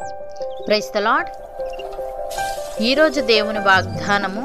price the lord ఈరోజు దేవుని వాగ్దానము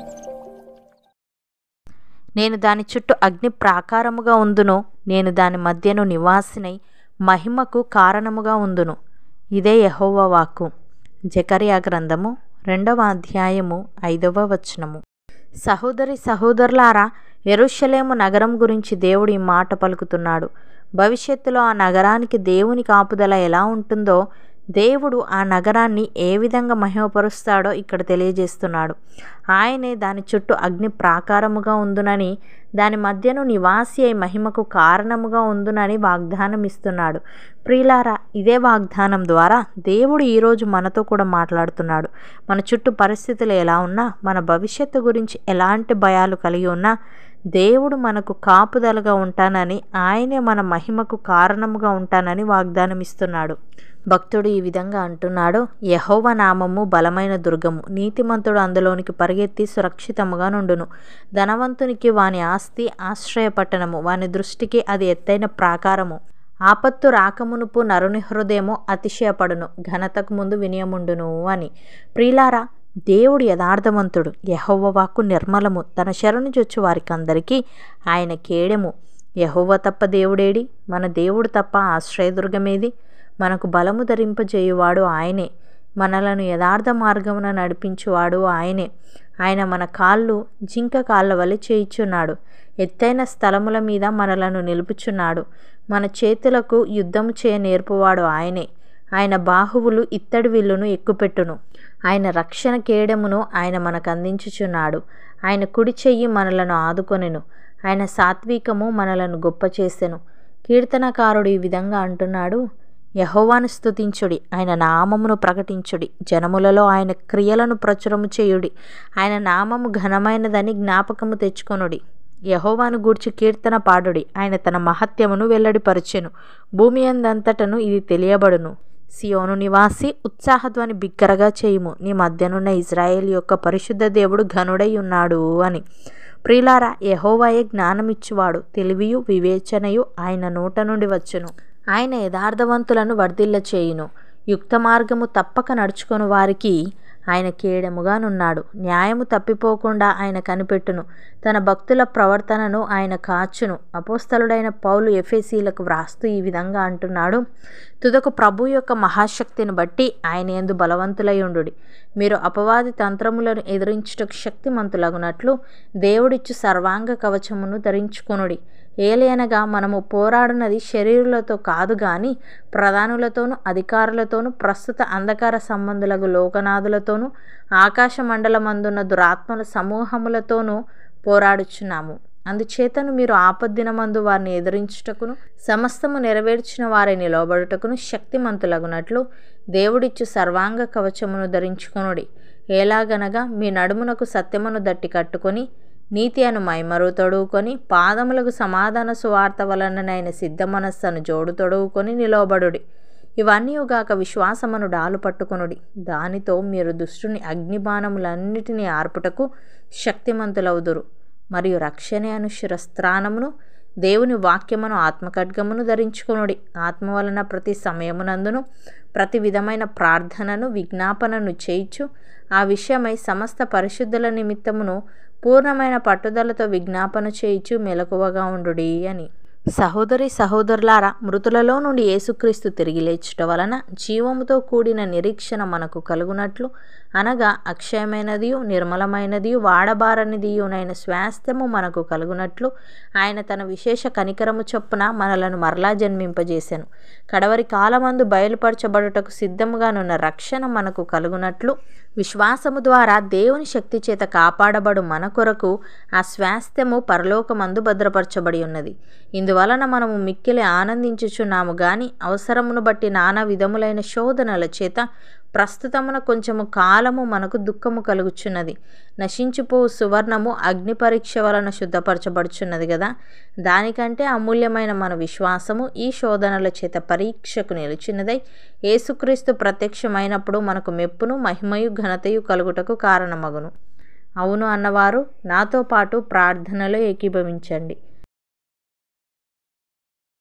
నేను దాని చుట్టూ అగ్ని ప్రాకారముగా ఉందును నేను దాని మధ్యను నివాసినై మహిమకు కారణముగా ఉందును ఇదే యహోవ వాక్కు జకరియా గ్రంథము రెండవ అధ్యాయము ఐదవ వచనము సహోదరి సహోదరులారా ఎరుషలేము నగరం గురించి దేవుడు ఈ మాట పలుకుతున్నాడు భవిష్యత్తులో ఆ నగరానికి దేవుని కాపుదల ఎలా ఉంటుందో దేవుడు ఆ నగరాన్ని ఏ విధంగా మహిమపరుస్తాడో ఇక్కడ తెలియజేస్తున్నాడు ఆయనే దాని చుట్టూ అగ్ని ప్రాకారముగా ఉందునని దాని మధ్యను నివాసి అయి మహిమకు కారణముగా ఉందునని వాగ్దానం ఇస్తున్నాడు ప్రియులారా ఇదే వాగ్దానం ద్వారా దేవుడు ఈరోజు మనతో కూడా మాట్లాడుతున్నాడు మన చుట్టూ పరిస్థితులు ఎలా ఉన్నా మన భవిష్యత్తు గురించి ఎలాంటి భయాలు కలిగి ఉన్నా దేవుడు మనకు కాపుదలగా ఉంటానని ఆయనే మన మహిమకు కారణముగా ఉంటానని వాగ్దానం ఇస్తున్నాడు భక్తుడు ఈ విధంగా అంటున్నాడు యహోవ నామము బలమైన దుర్గము నీతిమంతుడు అందులోనికి పరిగెత్తి సురక్షితముగా నుండును ధనవంతునికి వాని ఆస్తి ఆశ్రయపట్టణము వాని దృష్టికి అది ఎత్తైన ప్రాకారము ఆపత్తు రాకమునుపు నరుని హృదయము అతిశయపడును ఘనతకు ముందు వినయముండును అని ప్రియులారా దేవుడు యథార్థవంతుడు యహోవ వాక్కు నిర్మలము తన శరణు చొచ్చు వారికి అందరికీ ఆయన కేడెము యహోవ తప్ప దేవుడేడి మన దేవుడు తప్ప ఆశ్రయదుర్గమేది మనకు బలము ధరింపజేయువాడు ఆయనే మనలను యథార్థ మార్గమున నడిపించువాడు ఆయనే ఆయన మన కాళ్ళు జింక కాళ్ళ వలె చేయిచున్నాడు ఎత్తైన స్థలముల మీద మనలను నిలుపుచున్నాడు మన చేతులకు యుద్ధము చేయ నేర్పువాడు ఆయనే ఆయన బాహువులు ఇత్తడి విల్లును ఎక్కుపెట్టును ఆయన రక్షణ కేడమును ఆయన మనకు అందించుచున్నాడు ఆయన కుడి చెయ్యి మనలను ఆదుకొనెను ఆయన సాత్వికము మనలను గొప్ప చేసెను కీర్తనకారుడు ఈ విధంగా అంటున్నాడు యహోవాను స్తుతించుడి ఆయన నామమును ప్రకటించుడి జనములలో ఆయన క్రియలను ప్రచురము చేయుడి ఆయన నామము ఘనమైనదని జ్ఞాపకము తెచ్చుకొనుడి యహోవాను గూర్చి కీర్తన పాడుడి ఆయన తన మహత్యమును వెల్లడిపరచెను భూమి అందంతటను ఇది తెలియబడును సియోను నివాసి ఉత్సాహధ్వని బిగ్గరగా చేయుము నీ మధ్యనున్న ఇజ్రాయేల్ యొక్క పరిశుద్ధ దేవుడు ఘనుడై ఉన్నాడు అని ప్రియులారా యహోవాయే జ్ఞానమిచ్చువాడు తెలివియు వివేచనయు ఆయన నోట నుండి వచ్చును ఆయన యథార్థవంతులను వర్ధిల్ల చేయును యుక్త మార్గము తప్పక నడుచుకొని వారికి ఆయన కేడముగానున్నాడు న్యాయము తప్పిపోకుండా ఆయన కనిపెట్టును తన భక్తుల ప్రవర్తనను ఆయన కాచును అపోస్తలుడైన పౌలు ఎఫెసీలకు వ్రాస్తూ ఈ విధంగా అంటున్నాడు తుదకు ప్రభు యొక్క మహాశక్తిని బట్టి ఆయన ఎందు బలవంతులయుండు మీరు అపవాది తంత్రములను ఎదిరించుటకు శక్తిమంతులగునట్లు దేవుడిచ్చు సర్వాంగ కవచమును ధరించుకొనుడి ఏలయనగా మనము పోరాడునది శరీరులతో కాదు గాని ప్రధానులతోనూ అధికారులతోనూ ప్రస్తుత అంధకార సంబంధులకు లోకనాథులతోనూ ఆకాశ మండలమందున్న దురాత్మల సమూహములతోనూ పోరాడుచున్నాము అందుచేతను మీరు ఆపద్దినమందు వారిని ఎదిరించుటకును సమస్తము నెరవేర్చిన వారి నిలవబడుటకును శక్తిమంతులగునట్లు దేవుడిచ్చు సర్వాంగ కవచమును ధరించుకొనుడి ఎలాగనగా మీ నడుమునకు సత్యమును దట్టి కట్టుకొని నీతి అను మైమరు తొడుగుకొని పాదములకు సమాధాన సువార్త వలననైన సిద్ధ మనస్సును జోడు తొడుగుకొని నిలవబడుడి ఇవన్నీ గాక విశ్వాసమును డాలు పట్టుకొనుడి దానితో మీరు దుష్టుని అగ్నిబాణములన్నిటినీ ఆర్పుటకు శక్తిమంతులవుదురు మరియు రక్షణ అను శిరస్త్రానమును దేవుని వాక్యమును ఆత్మఖడ్గమును ధరించుకొనుడి ఆత్మ వలన ప్రతి సమయమునందును ప్రతి విధమైన ప్రార్థనను విజ్ఞాపనను చేయిచు ఆ విషయమై సమస్త పరిశుద్ధుల నిమిత్తమును పూర్ణమైన పట్టుదలతో విజ్ఞాపన చేయిచు మెలకువగా ఉండుడి అని సహోదరి సహోదరులారా మృతులలో నుండి యేసుక్రీస్తు తిరిగి లేచుట వలన జీవముతో కూడిన నిరీక్షణ మనకు కలుగునట్లు అనగా అక్షయమైనదియు నిర్మలమైనదియు వాడబారనిదియునైన స్వాస్థ్యము మనకు కలుగునట్లు ఆయన తన విశేష కనికరము చొప్పున మనలను మరలా జన్మింపజేశాను కడవరి కాలమందు బయలుపరచబడుటకు సిద్ధముగానున్న రక్షణ మనకు కలుగునట్లు విశ్వాసము ద్వారా దేవుని శక్తి చేత కాపాడబడు మన కొరకు ఆ స్వాస్థ్యము పరలోకమందు భద్రపరచబడి ఉన్నది ఇందువలన మనము మిక్కిలి ఆనందించుచున్నాము గాని అవసరమును బట్టి నానా విధములైన శోధనల చేత ప్రస్తుతమున కొంచెము కాలము మనకు దుఃఖము కలుగుచున్నది నశించిపో సువర్ణము అగ్ని పరీక్ష వలన శుద్ధపరచబడుచున్నది కదా దానికంటే అమూల్యమైన మన విశ్వాసము ఈ శోధనల చేత పరీక్షకు నిలిచినదై యేసుక్రీస్తు ప్రత్యక్షమైనప్పుడు మనకు మెప్పును మహిమయు ఘనతయు కలుగుటకు కారణమగును అవును అన్నవారు నాతో పాటు ప్రార్థనలో ఏకీభవించండి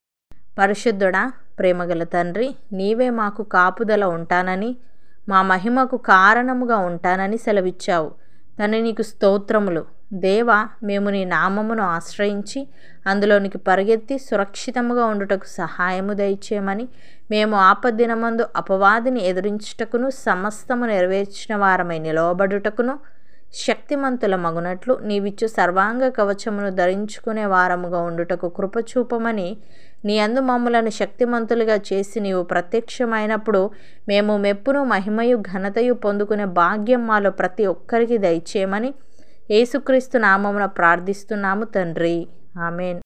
పరిశుద్ధుడా ప్రేమగల తండ్రి నీవే మాకు కాపుదల ఉంటానని మా మహిమకు కారణముగా ఉంటానని సెలవిచ్చావు తండ్రి నీకు స్తోత్రములు దేవ మేము నీ నామమును ఆశ్రయించి అందులోనికి పరిగెత్తి సురక్షితముగా ఉండుటకు సహాయము దయచేయమని మేము ఆపద్దినమందు అపవాదిని ఎదురించుటకును సమస్తము నెరవేర్చిన వారమై నిలవబడుటకును శక్తిమంతుల మగునట్లు నీవిచ్చు సర్వాంగ కవచమును ధరించుకునే వారముగా ఉండుటకు కృపచూపమని నీ అందు మమ్ములను శక్తిమంతులుగా చేసి నీవు ప్రత్యక్షమైనప్పుడు మేము మెప్పును మహిమయు ఘనతయు పొందుకునే భాగ్యం మాలో ప్రతి ఒక్కరికి దయచేయమని యేసుక్రీస్తు నామమున ప్రార్థిస్తున్నాము తండ్రి ఆమెన్